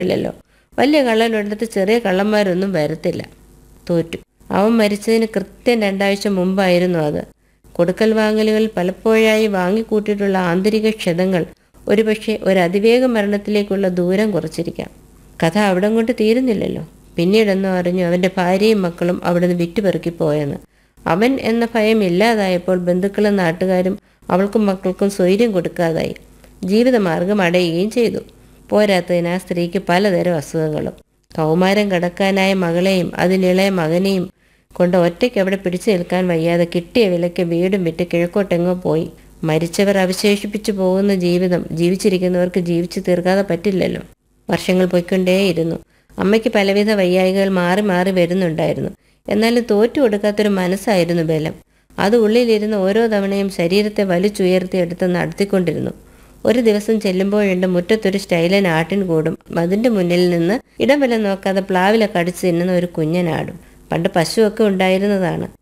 ഇല്ലല്ലോ വലിയ കള്ളനെടുത്ത് ചെറിയ കള്ളന്മാരൊന്നും വരത്തില്ല തോറ്റു അവൻ മരിച്ചതിന് കൃത്യം രണ്ടാഴ്ച മുമ്പായിരുന്നു അത് കൊടുക്കൽ വാങ്ങലുകൾ പലപ്പോഴായി വാങ്ങിക്കൂട്ടിയിട്ടുള്ള ആന്തരിക ക്ഷതങ്ങൾ ഒരുപക്ഷെ ഒരു അതിവേഗ മരണത്തിലേക്കുള്ള ദൂരം കുറച്ചിരിക്കാം കഥ അവിടം കൊണ്ട് തീരുന്നില്ലല്ലോ പിന്നീടെന്നോ അറിഞ്ഞു അവൻ്റെ ഭാര്യയും മക്കളും അവിടുന്ന് വിറ്റുപെറുക്കി പോയെന്ന് അവൻ എന്ന ഭയം ഇല്ലാതായപ്പോൾ ബന്ധുക്കളും നാട്ടുകാരും അവൾക്കും മക്കൾക്കും സ്വൈര്യം കൊടുക്കാതായി ജീവിതമാർഗം അടയുകയും ചെയ്തു പോരാത്തതിന് ആ സ്ത്രീക്ക് പലതരം അസുഖങ്ങളും കൗമാരം കടക്കാനായ മകളെയും അതിനിളയ മകനെയും കൊണ്ട് ഒറ്റയ്ക്ക് അവിടെ പിടിച്ചു നിൽക്കാൻ വയ്യാതെ കിട്ടിയ വിലയ്ക്ക് വീടും വിറ്റ് കിഴക്കോട്ടെങ്ങോ പോയി മരിച്ചവർ അവശേഷിപ്പിച്ചു പോകുന്ന ജീവിതം ജീവിച്ചിരിക്കുന്നവർക്ക് ജീവിച്ചു തീർക്കാതെ പറ്റില്ലല്ലോ വർഷങ്ങൾ പൊയ്ക്കൊണ്ടേയിരുന്നു അമ്മയ്ക്ക് പലവിധ വയ്യായികൾ മാറി മാറി വരുന്നുണ്ടായിരുന്നു എന്നാലും തോറ്റു കൊടുക്കാത്തൊരു മനസ്സായിരുന്നു ബലം അത് ഉള്ളിലിരുന്ന് ഓരോ തവണയും ശരീരത്തെ വലിച്ചുയർത്തി എടുത്ത് നടത്തിക്കൊണ്ടിരുന്നു ഒരു ദിവസം ചെല്ലുമ്പോഴുണ്ട് മുറ്റത്തൊരു സ്റ്റൈലൻ ആട്ടിൻ കൂടും അതിൻ്റെ മുന്നിൽ നിന്ന് ഇടം വല്ല നോക്കാതെ പ്ലാവിലെ കടിച്ചു തിന്നുന്ന ഒരു കുഞ്ഞനാടും പണ്ട് പശുവൊക്കെ ഉണ്ടായിരുന്നതാണ്